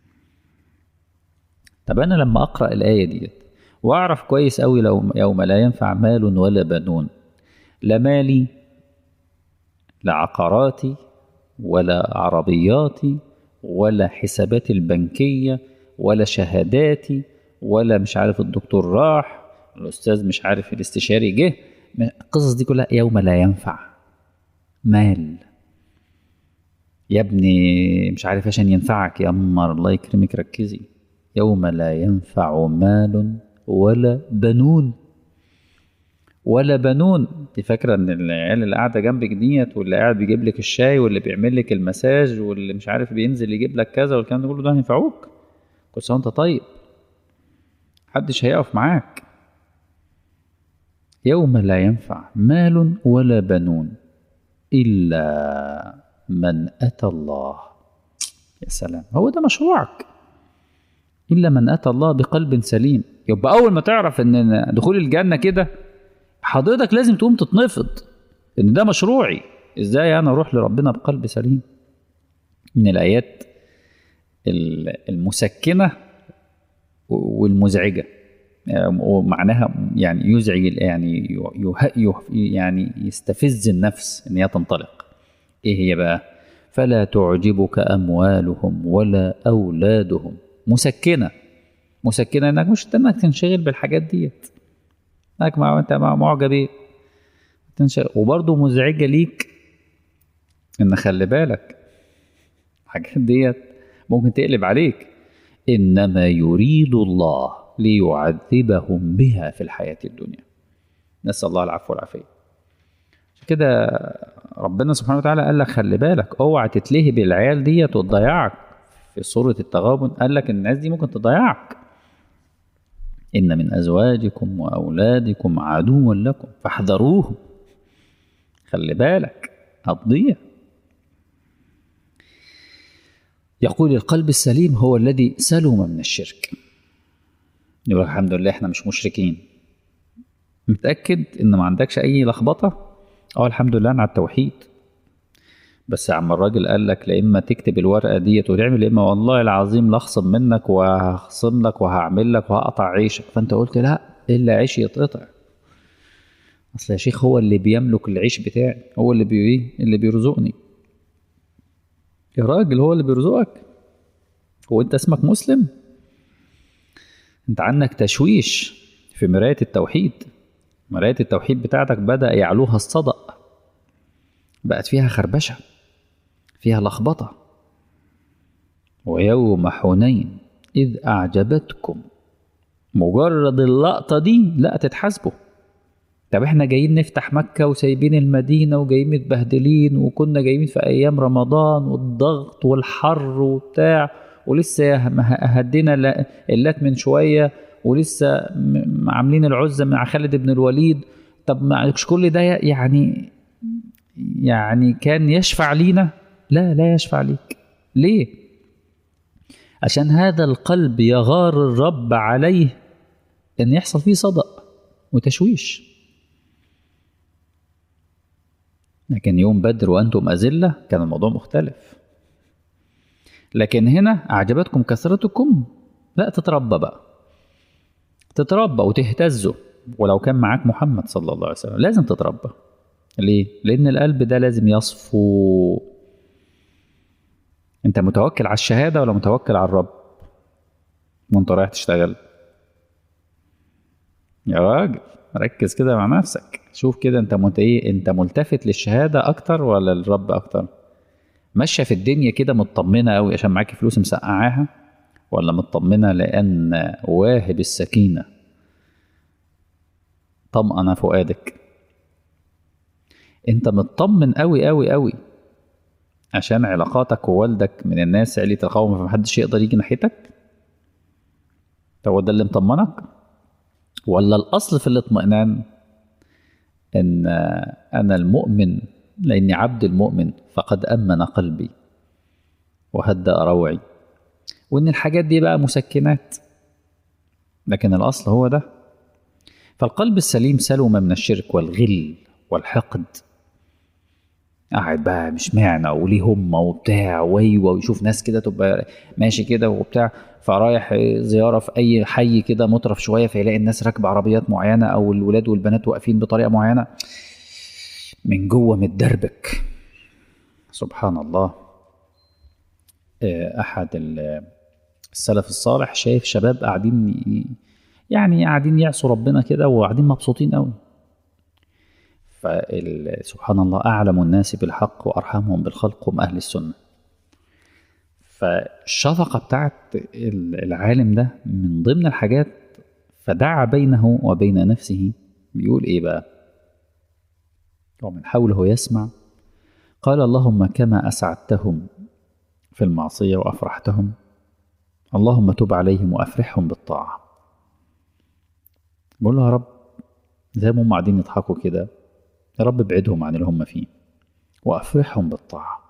A: طب أنا لما أقرأ الآية ديت وأعرف كويس أوي لو يوم لا ينفع مال ولا بنون لا مالي لا عقاراتي ولا عربياتي ولا حساباتي البنكية ولا شهاداتي ولا مش عارف الدكتور راح الأستاذ مش عارف الاستشاري جه القصص دي كلها يوم لا ينفع مال يا ابني مش عارف عشان ينفعك يا أمر الله يكرمك ركزي يوم لا ينفع مال ولا بنون ولا بنون انت فاكره ان العيال اللي قاعده جنبك ديت واللي قاعد بيجيب لك الشاي واللي بيعمل لك المساج واللي مش عارف بينزل يجيب لك كذا والكلام ده كله ده هينفعوك كل سنه وانت طيب محدش هيقف معاك يوم لا ينفع مال ولا بنون الا من اتى الله يا سلام هو ده مشروعك الا من اتى الله بقلب سليم يبقى اول ما تعرف ان دخول الجنه كده حضرتك لازم تقوم تتنفض ان ده مشروعي ازاي انا اروح لربنا بقلب سليم من الايات المسكنه والمزعجه ومعناها يعني يزعج يعني يعني يستفز النفس ان هي تنطلق ايه هي بقى فلا تعجبك اموالهم ولا اولادهم مسكنه مسكنه انك مش انك تنشغل بالحاجات ديت انك مع انت معجب ايه وبرضه مزعجه ليك ان خلي بالك الحاجات ديت ممكن تقلب عليك إنما يريد الله ليعذبهم بها في الحياة الدنيا نسأل الله العفو والعافية عشان كده ربنا سبحانه وتعالى قال لك خلي بالك اوعى تتلهي بالعيال ديت وتضيعك في سورة التغابن قال لك الناس دي ممكن تضيعك إن من أزواجكم وأولادكم عدوا لكم فاحذروهم خلي بالك هتضيع يقول القلب السليم هو الذي سلم من الشرك يقول الحمد لله احنا مش مشركين متأكد ان ما عندكش اي لخبطة اه الحمد لله انا على التوحيد بس يا عم الراجل قال لك لا اما تكتب الورقه ديت وتعمل اما والله العظيم لاخصم منك وهخصم لك وهعمل لك وهقطع عيشك فانت قلت لا الا عيشي يتقطع اصل يا شيخ هو اللي بيملك العيش بتاعي هو اللي بي اللي بيرزقني يا راجل هو اللي بيرزقك هو انت اسمك مسلم انت عندك تشويش في مرايه التوحيد مرايه التوحيد بتاعتك بدا يعلوها الصدأ بقت فيها خربشه فيها لخبطه ويوم حنين اذ اعجبتكم مجرد اللقطه دي لا تتحاسبوا طب احنا جايين نفتح مكة وسايبين المدينة وجايين متبهدلين وكنا جايين في أيام رمضان والضغط والحر وبتاع ولسه هدينا اللات من شوية ولسه عاملين العزة مع خالد بن الوليد طب مش كل ده يعني يعني كان يشفع لينا لا لا يشفع ليك ليه عشان هذا القلب يغار الرب عليه ان يحصل فيه صدأ وتشويش لكن يوم بدر وأنتم أذلة كان الموضوع مختلف لكن هنا أعجبتكم كثرتكم لا تتربى بقى تتربى وتهتزوا ولو كان معاك محمد صلى الله عليه وسلم لازم تتربى ليه؟ لأن القلب ده لازم يصفو أنت متوكل على الشهادة ولا متوكل على الرب؟ وأنت رايح تشتغل يا راجل ركز كده مع نفسك شوف كده انت مت ايه انت ملتفت للشهاده اكتر ولا للرب اكتر ماشيه في الدنيا كده مطمنه قوي عشان معاكي فلوس مسقعاها ولا مطمنه لان واهب السكينه طمأن فؤادك انت مطمن قوي قوي قوي عشان علاقاتك ووالدك من الناس علية القوم فمحدش يقدر يجي ناحيتك هو ده اللي مطمنك ولا الأصل في الاطمئنان إن أنا المؤمن لأني عبد المؤمن فقد أمن قلبي وهدأ روعي وإن الحاجات دي بقى مسكنات لكن الأصل هو ده فالقلب السليم سلم من الشرك والغل والحقد قاعد بقى مش معنى وليه هم وبتاع ويوه ويشوف ناس كده تبقى ماشي كده وبتاع فرايح زيارة في أي حي كده مطرف شوية فيلاقي الناس راكبة عربيات معينة أو الولاد والبنات واقفين بطريقة معينة من جوه متدربك سبحان الله أحد السلف الصالح شايف شباب قاعدين يعني قاعدين يعصوا ربنا كده وقاعدين مبسوطين قوي فسبحان الله أعلم الناس بالحق وأرحمهم بالخلق هم أهل السنة فالشفقة بتاعت العالم ده من ضمن الحاجات فدعا بينه وبين نفسه بيقول إيه بقى ومن حوله يسمع قال اللهم كما أسعدتهم في المعصية وأفرحتهم اللهم تب عليهم وأفرحهم بالطاعة بقول له يا رب زي ما هم قاعدين يضحكوا كده يا رب ابعدهم عن اللي هم فيه وافرحهم بالطاعه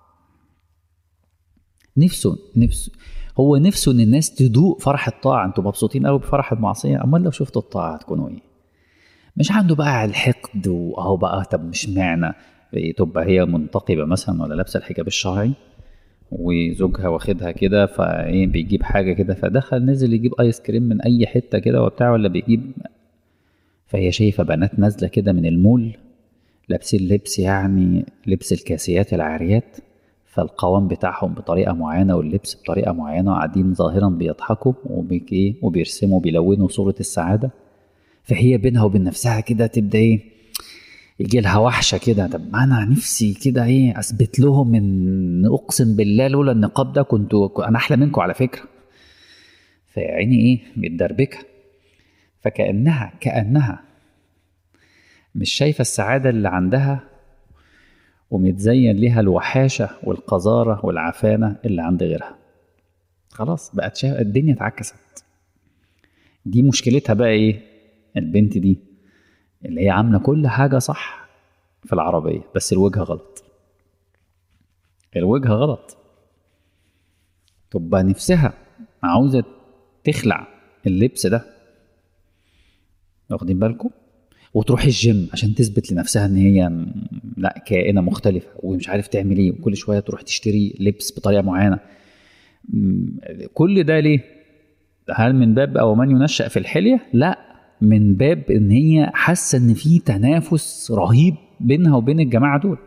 A: نفسه نفسه هو نفسه ان الناس تدوق فرح الطاعه انتوا مبسوطين قوي بفرح المعصيه امال لو شفتوا الطاعه هتكونوا ايه مش عنده بقى الحقد واهو بقى طب مش معنى تبقى هي منتقبه مثلا ولا لابسه الحجاب الشرعي وزوجها واخدها كده فايه بيجيب حاجه كده فدخل نزل يجيب ايس كريم من اي حته كده وبتاع ولا بيجيب فهي شايفه بنات نازله كده من المول لابسين لبس يعني لبس الكاسيات العاريات فالقوام بتاعهم بطريقة معينة واللبس بطريقة معينة وقاعدين ظاهرا بيضحكوا وبي وبيرسموا وبيلونوا صورة السعادة فهي بينها وبين نفسها كده تبدأ ايه يجي لها وحشة كده طب ما أنا نفسي كده ايه أثبت لهم إن أقسم بالله لولا النقاب ده كنت أنا أحلى منكم على فكرة فيعني ايه متدربكه فكانها كانها مش شايفه السعاده اللي عندها ومتزين ليها الوحاشه والقذاره والعفانه اللي عند غيرها خلاص بقت شايفه الدنيا اتعكست دي مشكلتها بقى ايه البنت دي اللي هي عامله كل حاجه صح في العربيه بس الوجهه غلط الوجهه غلط تبقى نفسها عاوزه تخلع اللبس ده واخدين بالكم وتروح الجيم عشان تثبت لنفسها ان هي م- لا كائنه مختلفه ومش عارف تعمل ايه وكل شويه تروح تشتري لبس بطريقه معينه م- كل ده ليه هل من باب او من ينشأ في الحليه لا من باب ان هي حاسه ان في تنافس رهيب بينها وبين الجماعه دول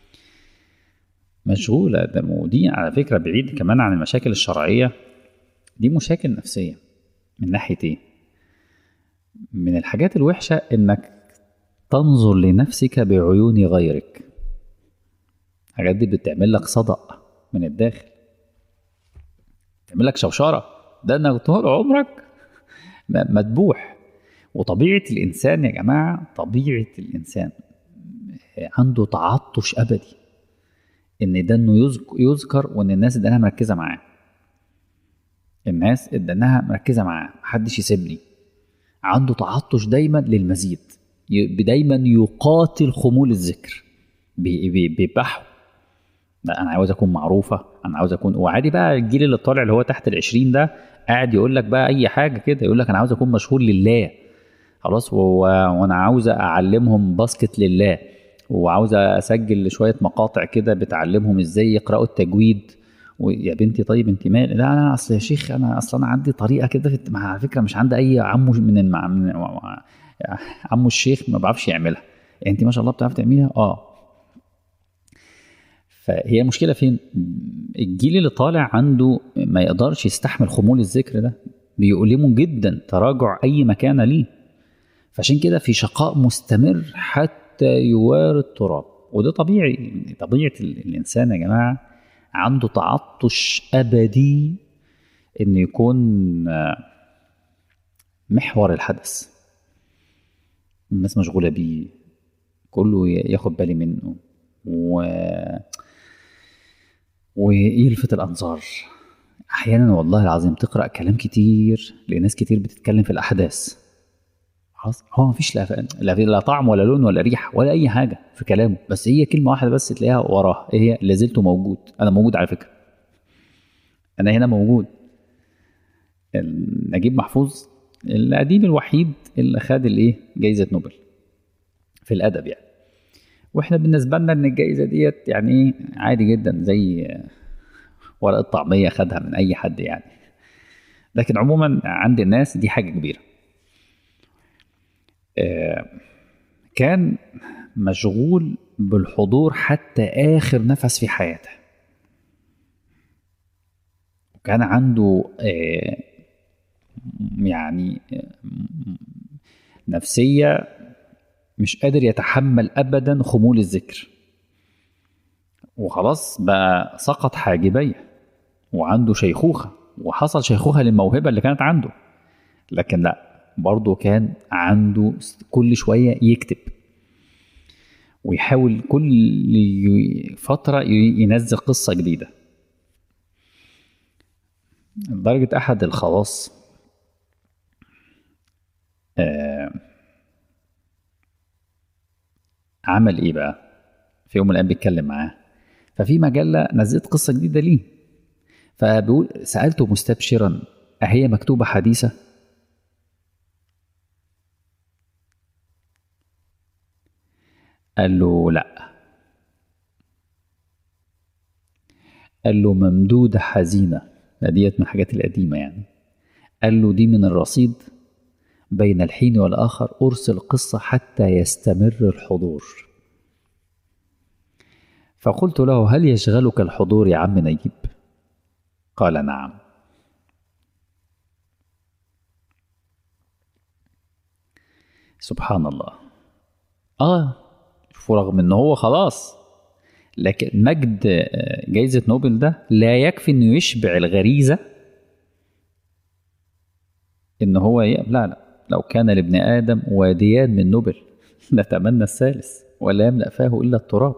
A: مشغوله ده ودي على فكره بعيد كمان عن المشاكل الشرعيه دي مشاكل نفسيه من ناحيه ايه من الحاجات الوحشه انك تنظر لنفسك بعيون غيرك الحاجات دي بتعمل لك صدأ من الداخل تعمل لك شوشره ده انك طول عمرك م- مدبوح وطبيعه الانسان يا جماعه طبيعه الانسان عنده تعطش ابدي ان ده انه يذك- يذكر وان الناس ادانها مركزه معاه الناس ادانها مركزه معاه محدش يسيبني عنده تعطش دايما للمزيد ي- دايما يقاتل خمول الذكر بي- بي- بيبحوا لا انا عاوز اكون معروفه انا عاوز اكون وعادي بقى الجيل اللي طالع اللي هو تحت العشرين ده قاعد يقول لك بقى اي حاجه كده يقول لك انا عاوز اكون مشهور لله خلاص و... وانا عاوز اعلمهم باسكت لله وعاوز اسجل شويه مقاطع كده بتعلمهم ازاي يقراوا التجويد ويا بنتي طيب انت مال لا انا اصل يا شيخ انا اصلا انا عندي طريقه كده في... مع- على فكره مش عندي اي عمو من المع... من عمو الشيخ ما بعرفش يعملها انت ما شاء الله بتعرف تعمليها اه فهي المشكله فين الجيل اللي طالع عنده ما يقدرش يستحمل خمول الذكر ده بيؤلمه جدا تراجع اي مكانه ليه فعشان كده في شقاء مستمر حتى يواري التراب وده طبيعي طبيعه ال- الانسان يا جماعه عنده تعطش ابدي انه يكون آه، محور الحدث الناس مشغوله بيه كله ي- ياخد بالي منه و ويلفت الانظار احيانا والله العظيم تقرا كلام كتير لناس كتير بتتكلم في الاحداث خلاص هو مفيش لا لا لا طعم ولا لون ولا ريحه ولا اي حاجه في كلامه بس هي كلمه واحده بس تلاقيها وراها ايه هي لازلت موجود انا موجود على فكره انا هنا موجود نجيب محفوظ الاديب الوحيد اللي خد الايه جايزه نوبل في الادب يعني واحنا بالنسبه لنا ان الجائزه ديت يعني ايه عادي جدا زي ورقه طعميه خدها من اي حد يعني لكن عموما عند الناس دي حاجه كبيره آه، كان مشغول بالحضور حتى اخر نفس في حياته وكان عنده آه، يعني آه، نفسيه مش قادر يتحمل ابدا خمول الذكر وخلاص بقى سقط حاجبيه وعنده شيخوخه وحصل شيخوخه للموهبه اللي كانت عنده لكن لا برضه كان عنده كل شويه يكتب ويحاول كل ي- فتره ي- ينزل قصه جديده لدرجه احد الخواص آه عمل ايه بقى في يوم من الايام بيتكلم معاه ففي مجله نزلت قصه جديده ليه فبيقول سالته مستبشرا اهي مكتوبه حديثه قال له لا قال له ممدودة حزينة ديت من الحاجات القديمة يعني قال له دي من الرصيد بين الحين والآخر أرسل قصة حتى يستمر الحضور فقلت له هل يشغلك الحضور يا عم نجيب قال نعم سبحان الله اه ورغم ان هو خلاص لكن مجد آه، جايزة نوبل ده لا يكفي انه يشبع الغريزة ان هو ي... لا لا لو كان لابن ادم واديان من نبل لتمنى الثالث ولا يملا فاه الا التراب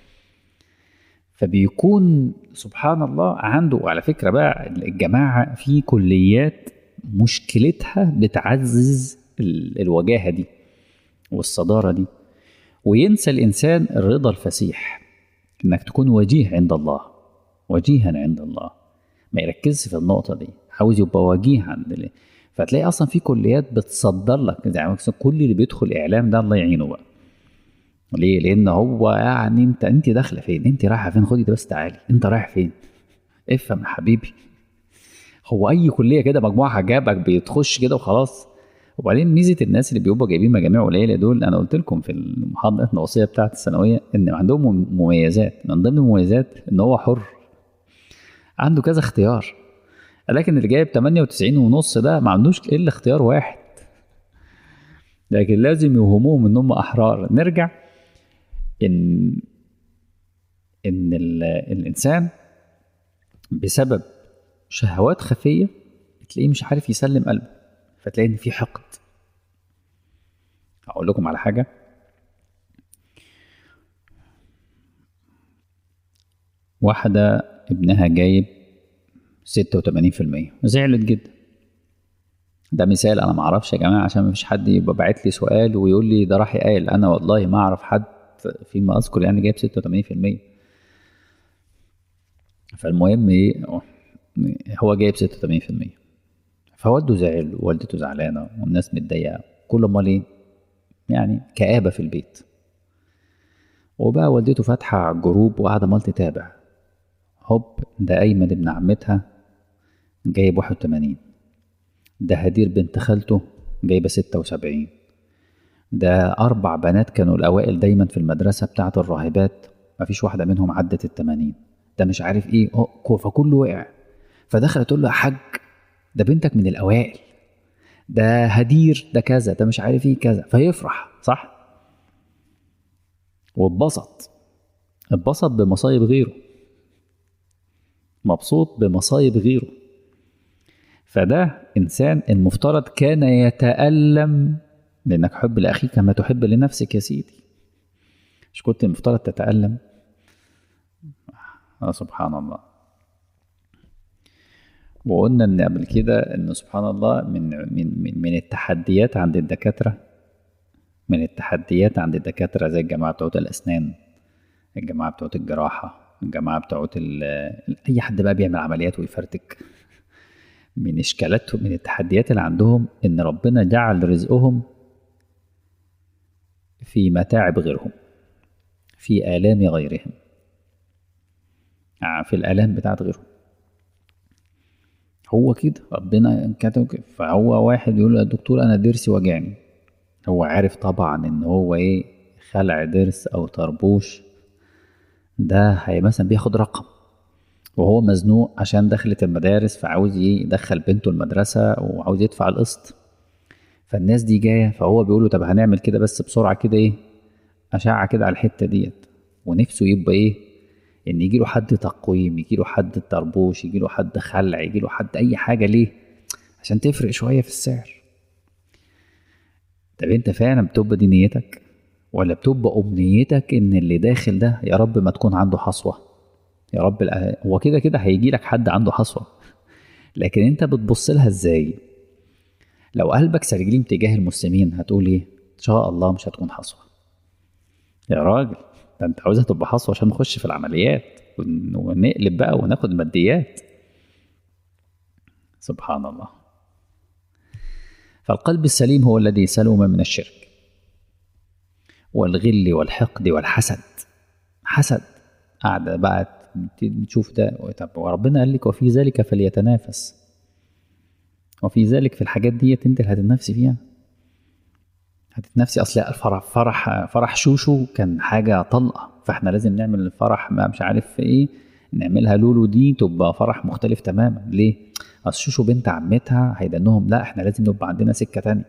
A: فبيكون سبحان الله عنده وعلى فكره بقى الجماعه في كليات مشكلتها بتعزز ال- الوجاهه دي والصداره دي وينسى الانسان الرضا الفسيح انك تكون وجيه عند الله وجيها عند الله ما يركزش في النقطه دي عاوز يبقى وجيه عند الله فتلاقي اصلا في كليات بتصدر لك يعني مثلا كل اللي بيدخل اعلام ده الله يعينه بقى ليه؟ لان هو يعني انت انت داخله فين؟ انت رايحه فين؟ خدي ده بس تعالي انت رايح فين؟ افهم يا حبيبي هو اي كليه كده مجموعه جابك بتخش كده وخلاص وبعدين ميزه الناس اللي بيبقوا جايبين مجاميع قليله دول انا قلت لكم في المحاضره الوصيه بتاعت الثانويه ان عندهم مميزات من ضمن المميزات ان هو حر عنده كذا اختيار لكن اللي جايب 98 ونص ده ما عندوش الا اختيار واحد لكن لازم يوهموهم ان هم احرار نرجع ان ان ال- الانسان بسبب شهوات خفيه تلاقيه مش عارف يسلم قلبه فتلاقي ان في حقد هقول لكم على حاجه واحده ابنها جايب 86% زعلت جدا ده مثال انا ما اعرفش يا جماعه عشان ما فيش حد يبقى باعت لي سؤال ويقول لي ده راح قال انا والله ما اعرف حد فيما اذكر يعني جايب 86% فالمهم ايه هو جايب 86% فوالده زعل ووالدته زعلانه والناس متضايقه كل امال ايه يعني كآبه في البيت وبقى والدته فاتحه جروب وقاعده مال تتابع هوب ده ايمن ابن عمتها جايب 81 ده هدير بنت خالته جايبه 76 ده أربع بنات كانوا الأوائل دايما في المدرسة بتاعة الراهبات مفيش واحدة منهم عدت التمانين ده مش عارف ايه أه فكله وقع فدخلت تقول له يا حاج ده بنتك من الأوائل ده هدير ده كذا ده مش عارف ايه كذا فيفرح صح واتبسط اتبسط بمصايب غيره مبسوط بمصايب غيره فده إنسان المفترض كان يتألم لأنك حب لأخيك كما تحب لنفسك يا سيدي مش كنت المفترض تتألم آه سبحان الله وقلنا ان قبل كده ان سبحان الله من من من, من التحديات عند الدكاتره من التحديات عند الدكاتره زي الجماعه بتوع الاسنان الجماعه بتوع الجراحه الجماعه بتوع اي حد بقى بيعمل عمليات ويفرتك من اشكالاتهم من التحديات اللي عندهم ان ربنا جعل رزقهم في متاعب غيرهم في آلام غيرهم في الآلام بتاعت غيرهم هو كده ربنا كتب كده فهو واحد يقول الدكتور أنا ضرسي وجعني هو عارف طبعا إن هو إيه خلع ضرس أو طربوش ده هي مثلا بياخد رقم وهو مزنوق عشان دخلت المدارس فعاوز يدخل بنته المدرسة وعاوز يدفع القسط فالناس دي جاية فهو بيقول له طب هنعمل كده بس بسرعة كده ايه أشعة كده على الحتة ديت ونفسه يبقى ايه إن يجيله حد تقويم يجيله حد طربوش يجيله حد خلع يجيله حد أي حاجة ليه عشان تفرق شوية في السعر طب انت فعلا بتبقى دي نيتك ولا بتبقى أمنيتك إن اللي داخل ده يا رب ما تكون عنده حصوة يا رب هو كده كده هيجي لك حد عنده حصوة لكن انت بتبص لها ازاي لو قلبك سليم تجاه المسلمين هتقول ايه ان شاء الله مش هتكون حصوة يا راجل ده انت عاوزها تبقى حصوة عشان نخش في العمليات ونقلب بقى وناخد ماديات سبحان الله فالقلب السليم هو الذي سلم من الشرك والغل والحقد والحسد حسد قاعدة بقى تشوف ده طب وربنا قال لك وفي ذلك فليتنافس وفي ذلك في الحاجات ديت انت اللي هتتنافسي فيها هتتنافسي اصل الفرح فرح فرح شوشو كان حاجه طلقه فاحنا لازم نعمل الفرح ما مش عارف في ايه نعملها لولو دي تبقى فرح مختلف تماما ليه اصل شوشو بنت عمتها هيدنهم لا احنا لازم نبقى عندنا سكه تانية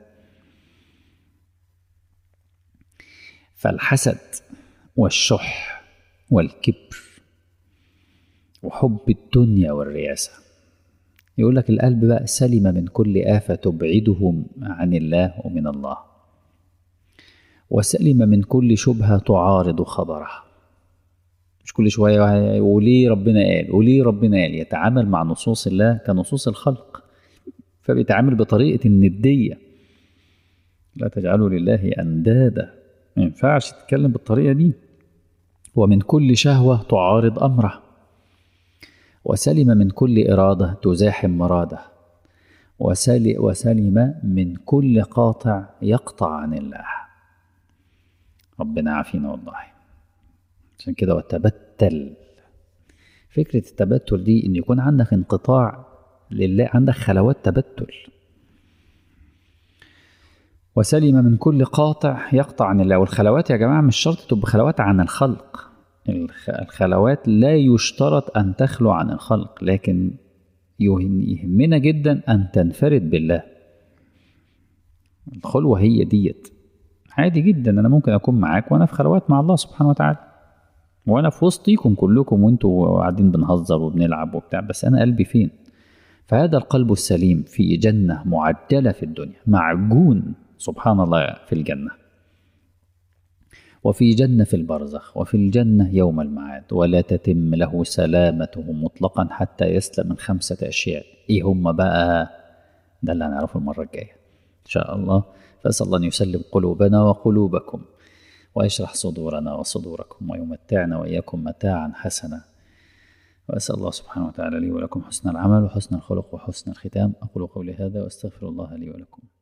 A: فالحسد والشح والكبر وحب الدنيا والرياسة يقول لك القلب بقى سلم من كل آفة تبعده عن الله ومن الله وسلم من كل شبهة تعارض خبره مش كل شوية وليه ربنا قال وليه ربنا قال يتعامل مع نصوص الله كنصوص الخلق فبيتعامل بطريقة الندية لا تجعلوا لله أندادا ما ينفعش تتكلم بالطريقة دي ومن كل شهوة تعارض أمره وسلم من كل إرادة تزاحم مراده وسلم من كل قاطع يقطع عن الله ربنا عافينا والله عشان كده وتبتل فكرة التبتل دي إن يكون عندك انقطاع لله عندك خلوات تبتل وسلم من كل قاطع يقطع عن الله والخلوات يا جماعة مش شرط تبقى خلوات عن الخلق الخلوات لا يشترط أن تخلو عن الخلق لكن يهمنا جدا أن تنفرد بالله الخلوة هي ديت عادي جدا أنا ممكن أكون معاك وأنا في خلوات مع الله سبحانه وتعالى وأنا في وسطيكم كلكم وأنتوا قاعدين بنهزر وبنلعب وبتاع بس أنا قلبي فين فهذا القلب السليم في جنة معجلة في الدنيا معجون سبحان الله في الجنة وفي جنة في البرزخ وفي الجنة يوم المعاد ولا تتم له سلامته مطلقا حتى يسلم من خمسة أشياء إيه هم بقى ده اللي هنعرفه المرة الجاية إن شاء الله فأسأل الله أن يسلم قلوبنا وقلوبكم ويشرح صدورنا وصدوركم ويمتعنا وإياكم متاعا حسنا وأسأل الله سبحانه وتعالى لي ولكم حسن العمل وحسن الخلق وحسن الختام أقول قولي هذا وأستغفر الله لي ولكم